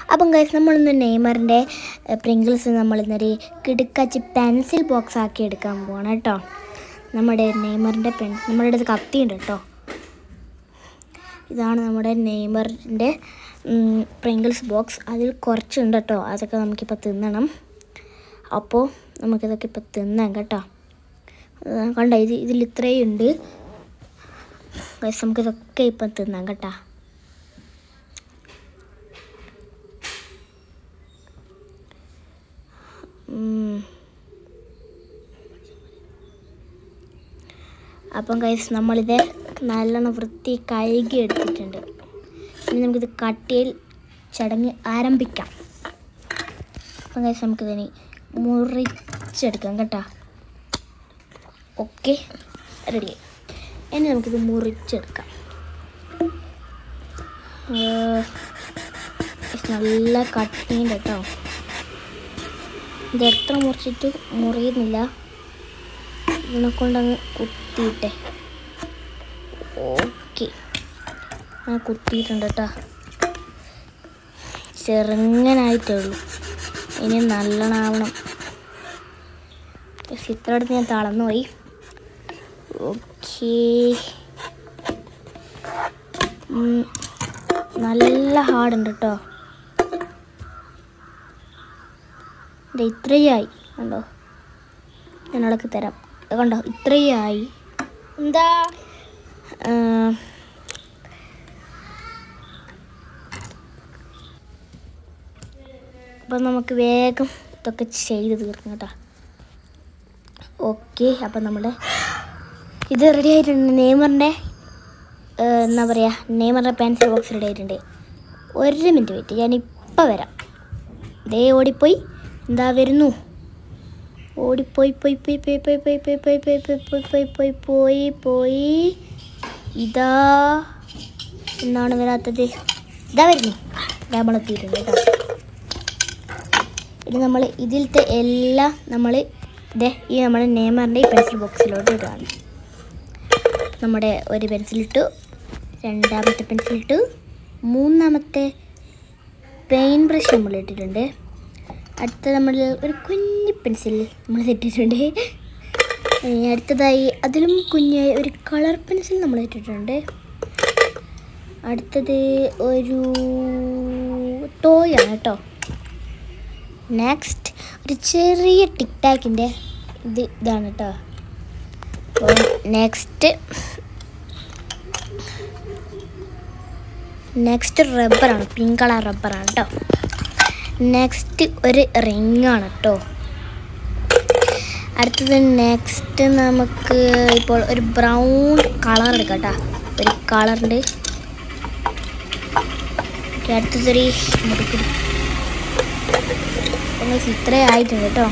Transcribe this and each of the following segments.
അപ്പം ഗൈസ് നമ്മളിന്ന് നെയ്മറിൻ്റെ പ്രിങ്കിൾസ് നമ്മളിന്നൊരു കിടുക്കാച്ചി പെൻസിൽ ബോക്സ് ആക്കി എടുക്കാൻ പോവാണ് കേട്ടോ നമ്മുടെ നെയ്മറിൻ്റെ പെൻ നമ്മുടെ അടുത്ത് കത്തിയുണ്ട് കേട്ടോ ഇതാണ് നമ്മുടെ നെയ്മറിൻ്റെ പ്രിങ്കിൾസ് ബോക്സ് അതിൽ കുറച്ചുണ്ട് കേട്ടോ അതൊക്കെ നമുക്കിപ്പോൾ തിന്നണം അപ്പോൾ നമുക്കിതൊക്കെ ഇപ്പോൾ തിന്നാം കേട്ടോ അത് കണ്ട ഇത് ഇതിൽ ഇത്രയും ഉണ്ട് ഗൈസ് നമുക്കിതൊക്കെ ഇപ്പം തിന്നാം കേട്ടോ ഉം. അപ്പം കൈസ് നമ്മളിത് നല്ലോണം വൃത്തി കഴുകി എടുത്തിട്ടുണ്ട് ഇനി നമുക്കിത് കട്ടിയിൽ ചടങ്ങ് ആരംഭിക്കാം അപ്പം കൈസ് നമുക്കിതിന് മുറിച്ചെടുക്കാം കേട്ടോ ഓക്കെ റെഡി ഇനി നമുക്കിത് മുറിച്ചെടുക്കാം ഏഹ്, guys, നല്ല കട്ടിയുണ്ട് കേട്ടോ ഇത് എത്ര മുറിച്ചിട്ട് മുറിയുന്നില്ല ഇതിനെ കൊണ്ടങ്ങ് കുത്തിയിട്ടെ ഓക്കെ ആ കുത്തിയിട്ടുണ്ട് കേട്ടോ ചെറുങ്ങനായിട്ടേ ഉള്ളൂ ഇനി നല്ലോണാവണം ഇത്ര അടുത്ത് ഞാൻ തളർന്നു പോയി ഓക്കേ നല്ല ഹാർഡുണ്ട് കേട്ടോ ഇത് ഇത്രയായി കണ്ടോ ഞാൻ ഇളക്കി തരാം ഇത് കണ്ടോ ഇത്രയായി എന്താ അപ്പം നമുക്ക് വേഗം ഇതൊക്കെ ചെയ്ത് തീർക്കാം കേട്ടോ ഓക്കെ അപ്പം നമ്മുടെ ഇത് റെഡി ആയിട്ടുണ്ട് നെയ്മറിൻ്റെ എന്താ പറയുക നെയ്മറിൻ്റെ പെൻസിൽ ബോക്സ് റെഡി ആയിട്ടുണ്ട് ഒരു മിനിറ്റ് വെയിറ്റ് ഞാൻ ഇപ്പം വരാം ദേ ഓടിപ്പോയി എന്താ വരുന്നു ഓടിപ്പോയി പോയി പോയി പോയി പോയി പോയി പോയി പോയി പോയി പോയി പോയി പോയി പോയി പോയി ഇതാ എന്നാണ് വരാത്തത് ഇതാ വരുന്നു ഇതാ നമ്മളെത്തിയിട്ടുണ്ട് കേട്ടോ ഇനി നമ്മൾ ഇതിലത്തെ എല്ലാം നമ്മൾ ഇതേ ഈ നമ്മുടെ നെയ്മറിൻ്റെ ഈ പെൻസിൽ ബോക്സിലോട്ട് ഇടുകയാണ് നമ്മുടെ ഒരു പെൻസിലിട്ടു രണ്ടാമത്തെ പെൻസിലിട്ടു മൂന്നാമത്തെ പെയിൻ ബ്രഷ് നമ്മൾ ഇട്ടിട്ടുണ്ട് അടുത്ത നമ്മൾ ഒരു കുഞ്ഞു പെൻസിൽ നമ്മൾ ഇട്ടിട്ടുണ്ട് ഇനി അടുത്തതായി അതിലും കുഞ്ഞായി ഒരു കളർ പെൻസിൽ നമ്മൾ ഇട്ടിട്ടുണ്ട് അടുത്തത് ഒരു ടോയ് ആണ് കേട്ടോ നെക്സ്റ്റ് ഒരു ചെറിയ ടിക് ടാക്കിൻ്റെ ഇത് ഇതാണ് കേട്ടോ അപ്പോൾ നെക്സ്റ്റ് നെക്സ്റ്റ് റബ്ബറാണ് പിങ്ക് കളർ റബ്ബറാണ് കേട്ടോ നെക്സ്റ്റ് ഒരു റിങ് ആണ് കേട്ടോ അടുത്തത് നെക്സ്റ്റ് നമുക്ക് ഇപ്പോൾ ഒരു ബ്രൗൺ കളർ എടുക്കാം കേട്ടോ ഒരു കളറുണ്ട് അടുത്തതൊരു മുറുക്ക് ഒന്ന് ഇത്രേ ആയിട്ടുണ്ട് കേട്ടോ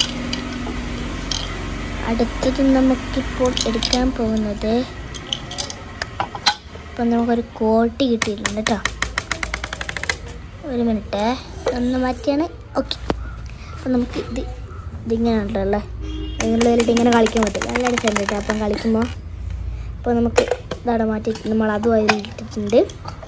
അടുത്തത് നമുക്കിപ്പോൾ എടുക്കാൻ പോകുന്നത് ഇപ്പം നമുക്കൊരു കോട്ടി കിട്ടിയിട്ടുണ്ട് കേട്ടോ ഒരു മിനിറ്റ് ഒന്ന് മാറ്റിയാണ് ഓക്കെ അപ്പം നമുക്ക് ഇത് ഇതിങ്ങനെ ഉണ്ടല്ലേ നിങ്ങളിട്ട് ഇങ്ങനെ കളിക്കാൻ പറ്റില്ല നല്ല അടിച്ചുണ്ട് കേട്ടോ അപ്പം കളിക്കുമ്പോൾ അപ്പോൾ നമുക്ക് ഇതവിടെ മാറ്റി നമ്മൾ അതും അതിൽ ഇട്ടിട്ടുണ്ട്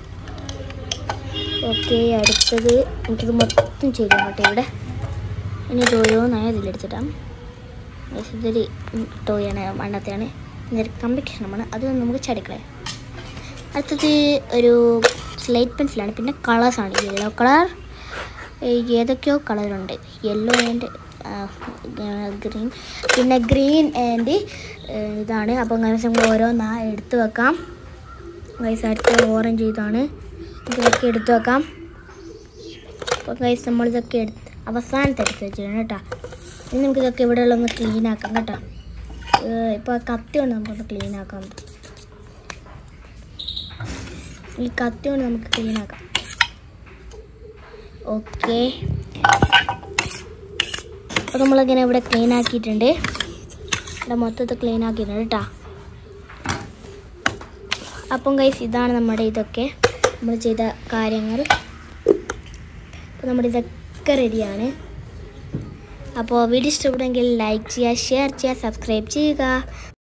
ഓക്കെ അടുത്തത് നമുക്കിത് മൊത്തം ചെയ്തു കേട്ടോ ഇവിടെ ഇനി ഇത് ഓരോന്നായി ഇതിലെടുത്തിട്ടാം ഇതൊരു ടോയാണ് മണ്ണത്തെയാണ് ഇതൊരു കമ്പിക്കേഷനാണ് അത് നമുക്ക് ചടിക്കളയാം അടുത്തത് ഒരു സ്ലേറ്റ് പെൻസിലാണ് പിന്നെ കളേഴ്സാണ് യെല്ലോ കളർ ഏതൊക്കെയോ കളറുണ്ട് യെല്ലോ ആൻഡ് ഗ്രീൻ പിന്നെ ഗ്രീൻ ആൻഡ് ഇതാണ് അപ്പം ഗൈസ് നമ്മൾ ഓരോന്നാ എടുത്ത് വെക്കാം ഗൈസ് അടുത്ത ഓറഞ്ച് ഇതാണ് ഇതൊക്കെ എടുത്ത് വെക്കാം അപ്പോൾ ഗൈസ് നമ്മളിതൊക്കെ എടുത്ത് അവസാനത്തെ എടുത്ത് വെച്ചിട്ടുണ്ട് കേട്ടോ ഇനി നമുക്കിതൊക്കെ ഇവിടെയുള്ള ഒന്ന് ക്ലീൻ ആക്കാം കേട്ടോ ഇപ്പോൾ കത്തി കൊണ്ട് നമുക്കൊന്ന് ക്ലീൻ ആക്കാം ഈ കത്തി കൊണ്ട് നമുക്ക് ക്ലീൻ ആക്കാം ഓക്കെ അപ്പോൾ നമ്മളിങ്ങനെ ഇവിടെ ക്ലീൻ ആക്കിയിട്ടുണ്ട് ഇവിടെ മൊത്തത്തിൽ ക്ലീൻ ആക്കിയിട്ടുണ്ട് കേട്ടോ അപ്പം കൈസ് ഇതാണ് നമ്മുടെ ഇതൊക്കെ നമ്മൾ ചെയ്ത കാര്യങ്ങൾ അപ്പോൾ നമ്മുടെ ഇതൊക്കെ റെഡിയാണ് അപ്പോൾ വീഡിയോ ഇഷ്ടപ്പെടുമെങ്കിൽ ലൈക്ക് ചെയ്യുക ഷെയർ ചെയ്യുക സബ്സ്ക്രൈബ് ചെയ്യുക